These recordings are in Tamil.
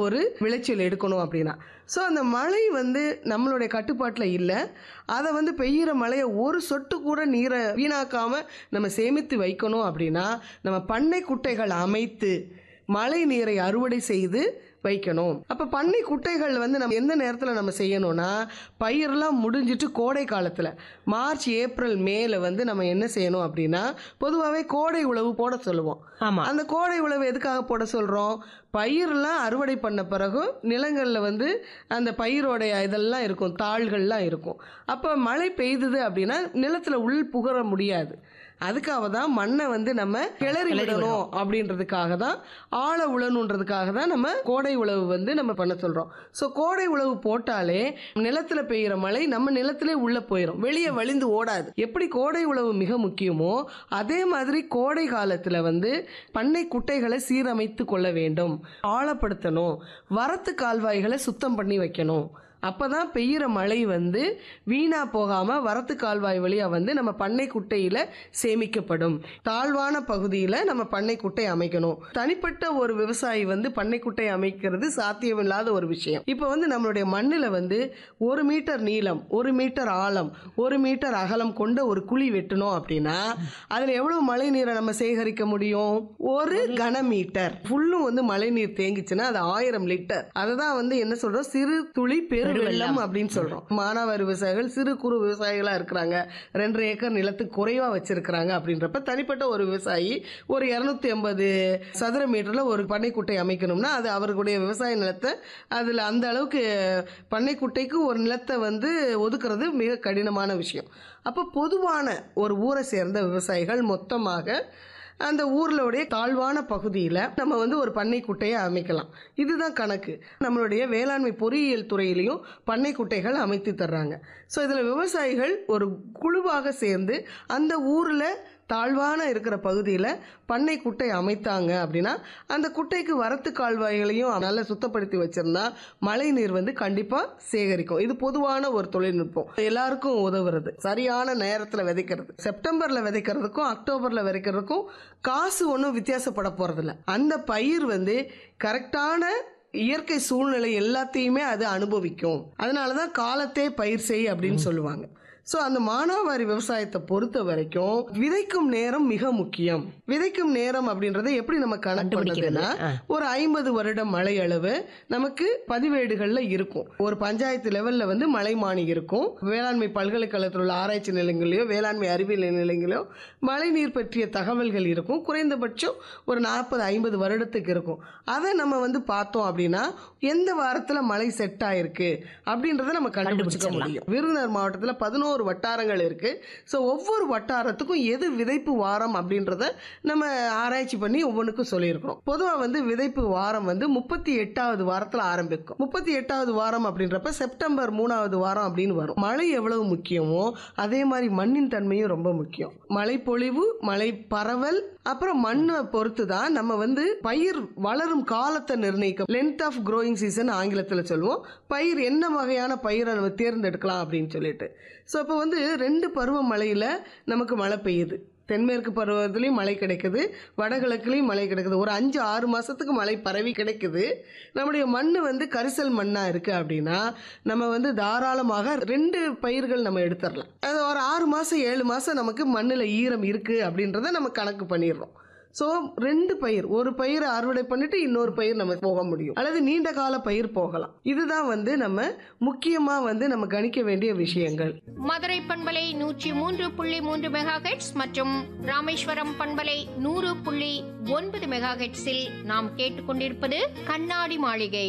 ஒரு விளைச்சல் எடுக்கணும் அப்படின்னா ஸோ அந்த மழை வந்து நம்மளுடைய கட்டுப்பாட்டில் இல்லை அதை வந்து பெய்கிற மழையை ஒரு சொட்டு கூட நீரை வீணாக்காம நம்ம சேமித்து வைக்கணும் அப்படின்னா நம்ம பண்ணை குட்டைகள் அமைத்து மழை நீரை அறுவடை செய்து வைக்கணும் அப்போ பண்ணை குட்டைகள் வந்து நம்ம எந்த நேரத்தில் நம்ம செய்யணும்னா பயிரெல்லாம் முடிஞ்சிட்டு கோடை காலத்தில் மார்ச் ஏப்ரல் மேல வந்து நம்ம என்ன செய்யணும் அப்படின்னா பொதுவாகவே கோடை உழவு போட சொல்லுவோம் ஆமா அந்த கோடை உழவு எதுக்காக போட சொல்கிறோம் பயிரெலாம் அறுவடை பண்ண பிறகு நிலங்களில் வந்து அந்த பயிரோடைய இதெல்லாம் இருக்கும் தாள்கள்லாம் இருக்கும் அப்போ மழை பெய்தது அப்படின்னா நிலத்தில் உள் புகர முடியாது அதுக்காக தான் மண்ணை வந்து நம்ம கிளறி விடணும் அப்படின்றதுக்காக தான் ஆழ உழணுன்றதுக்காக தான் நம்ம கோடை உழவு வந்து நம்ம பண்ண சொல்கிறோம் ஸோ கோடை உழவு போட்டாலே நிலத்தில் பெய்கிற மழை நம்ம நிலத்திலே உள்ளே போயிடும் வெளியே வழிந்து ஓடாது எப்படி கோடை உழவு மிக முக்கியமோ அதே மாதிரி கோடை காலத்தில் வந்து பண்ணை குட்டைகளை சீரமைத்து கொள்ள வேண்டும் ஆழப்படுத்தணும் வரத்து கால்வாய்களை சுத்தம் பண்ணி வைக்கணும் அப்போ தான் பெய்கிற மழை வந்து வீணாக போகாமல் வரத்து கால்வாய் வழியாக வந்து நம்ம பண்ணை குட்டையில் சேமிக்கப்படும் தாழ்வான பகுதியில் நம்ம பண்ணை குட்டை அமைக்கணும் தனிப்பட்ட ஒரு விவசாயி வந்து பண்ணை குட்டை அமைக்கிறது சாத்தியமில்லாத ஒரு விஷயம் இப்போ வந்து நம்மளுடைய மண்ணில் வந்து ஒரு மீட்டர் நீளம் ஒரு மீட்டர் ஆழம் ஒரு மீட்டர் அகலம் கொண்ட ஒரு குழி வெட்டணும் அப்படின்னா அதில் எவ்வளோ மழை நீரை நம்ம சேகரிக்க முடியும் ஒரு கன மீட்டர் ஃபுல்லும் வந்து மழை நீர் தேங்கிச்சுன்னா அது ஆயிரம் லிட்டர் அதை தான் வந்து என்ன சொல்றோம் சிறு துளி பெருவெள்ளம் அப்படின்னு சொல்றோம் மானாவாரி விவசாயிகள் சிறு குறு விவசாயிகளா இருக்கிறாங்க ரெண்டரை ஏக்கர் நிலத்துக்கு குறைவா வச்சிருக்கிறாங்க அப்படின்றப்ப தனிப்பட்ட ஒரு விவசாயி ஒரு இரநூத்தி ஐம்பது சதுர மீட்டர்ல ஒரு பண்ணைக்குட்டை அமைக்கணும்னா அது அவர்களுடைய விவசாய நிலத்தை அதுல அந்த அளவுக்கு பண்ணைக்குட்டைக்கு ஒரு நிலத்தை வந்து ஒதுக்குறது மிக கடினமான விஷயம் அப்போ பொதுவான ஒரு ஊரை சேர்ந்த விவசாயிகள் மொத்தமாக அந்த ஊர்லோடைய தாழ்வான பகுதியில் நம்ம வந்து ஒரு பண்ணை குட்டையை அமைக்கலாம் இதுதான் கணக்கு நம்மளுடைய வேளாண்மை பொறியியல் துறையிலையும் பண்ணை குட்டைகள் அமைத்து தர்றாங்க ஸோ இதில் விவசாயிகள் ஒரு குழுவாக சேர்ந்து அந்த ஊரில் தாழ்வான இருக்கிற பகுதியில் பண்ணை குட்டை அமைத்தாங்க அப்படின்னா அந்த குட்டைக்கு வரத்து கால்வாய்களையும் நல்லா சுத்தப்படுத்தி வச்சிருந்தா மழை நீர் வந்து கண்டிப்பாக சேகரிக்கும் இது பொதுவான ஒரு தொழில்நுட்பம் எல்லாருக்கும் உதவுறது சரியான நேரத்தில் விதைக்கிறது செப்டம்பரில் விதைக்கிறதுக்கும் அக்டோபரில் விதைக்கிறதுக்கும் காசு ஒன்றும் வித்தியாசப்பட போகிறதில்ல அந்த பயிர் வந்து கரெக்டான இயற்கை சூழ்நிலை எல்லாத்தையுமே அது அனுபவிக்கும் அதனால தான் காலத்தே பயிர் செய் அப்படின்னு சொல்லுவாங்க ஸோ அந்த மானாவாரி விவசாயத்தை பொறுத்த வரைக்கும் விதைக்கும் நேரம் மிக முக்கியம் விதைக்கும் நேரம் அப்படின்றத எப்படி நம்ம கணக்கு கண்டுபிடிக்கிறது. பண்ணுறதுன்னா ஆ. ஒரு ஐம்பது வருடம் மழை அளவு நமக்கு பதிவேடுகளில் இருக்கும் ஒரு பஞ்சாயத்து லெவலில் வந்து மலைமானி இருக்கும் வேளாண்மை பல்கலைக்கழகத்தில் உள்ள ஆராய்ச்சி நிலையங்களையோ வேளாண்மை அறிவியல் நிலையங்களையோ மழை நீர் பற்றிய தகவல்கள் இருக்கும் குறைந்தபட்சம் ஒரு நாற்பது ஐம்பது வருடத்துக்கு இருக்கும் அதை நம்ம வந்து பார்த்தோம் அப்படின்னா எந்த வாரத்தில் மழை செட் ஆயிருக்கு அப்படின்றத நம்ம கண்டுபிடிச்சிக்க கண்டுபிடிச்சிடலாம். முடியும் விருதுநகர் மாவட்டத்தில் பதினோரு வட்டாரங்கள் இருக்கு ஸோ ஒவ்வொரு வட்டாரத்துக்கும் எது விதைப்பு வாரம் அப்படின்றத நம்ம ஆராய்ச்சி பண்ணி ஒவ்வொன்றுக்கும் சொல்லியிருக்கிறோம் பொதுவாக வந்து விதைப்பு வாரம் வந்து முப்பத்தி எட்டாவது வாரத்தில் ஆரம்பிக்கும் முப்பத்தி எட்டாவது வாரம் அப்படின்றப்ப செப்டம்பர் மூணாவது வாரம் அப்படின்னு வரும் மழை எவ்வளவு முக்கியமோ அதே மாதிரி மண்ணின் தன்மையும் ரொம்ப முக்கியம் மழை பொழிவு மழை பரவல் அப்புறம் மண்ணை பொறுத்து தான் நம்ம வந்து பயிர் வளரும் காலத்தை நிர்ணயிக்கும் லென்த் ஆஃப் growing சீசன் ஆங்கிலத்தில் சொல்லுவோம் பயிர் என்ன வகையான பயிரை நம்ம தேர்ந்தெடுக்கலாம் அப்படின்னு சொல்லிட்டு ஸோ இப்போ வந்து ரெண்டு பருவ மழையில் நமக்கு மழை பெய்யுது தென்மேற்கு பருவத்துலேயும் மழை கிடைக்குது வடகிழக்குலேயும் மழை கிடைக்குது ஒரு அஞ்சு ஆறு மாதத்துக்கு மழை பரவி கிடைக்குது நம்முடைய மண் வந்து கரிசல் மண்ணாக இருக்குது அப்படின்னா நம்ம வந்து தாராளமாக ரெண்டு பயிர்கள் நம்ம எடுத்துடலாம் அது ஒரு ஆறு மாதம் ஏழு மாதம் நமக்கு மண்ணில் ஈரம் இருக்குது அப்படின்றத நம்ம கணக்கு பண்ணிடுறோம் ஸோ ரெண்டு பயிர் ஒரு பயிரை அறுவடை பண்ணிட்டு இன்னொரு பயிர் நம்ம போக முடியும் அல்லது நீண்ட கால பயிர் போகலாம் இதுதான் வந்து நம்ம முக்கியமாக வந்து நம்ம கணிக்க வேண்டிய விஷயங்கள் மதுரை பண்பலை நூற்றி மூன்று புள்ளி மூன்று மெகா மற்றும் ராமேஸ்வரம் பண்பலை நூறு புள்ளி ஒன்பது மெகா ஹெட்ஸில் நாம் கேட்டுக்கொண்டிருப்பது கண்ணாடி மாளிகை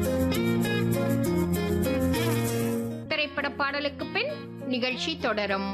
திரைப்பட பாடலுக்கு பின் நிகழ்ச்சி தொடரும்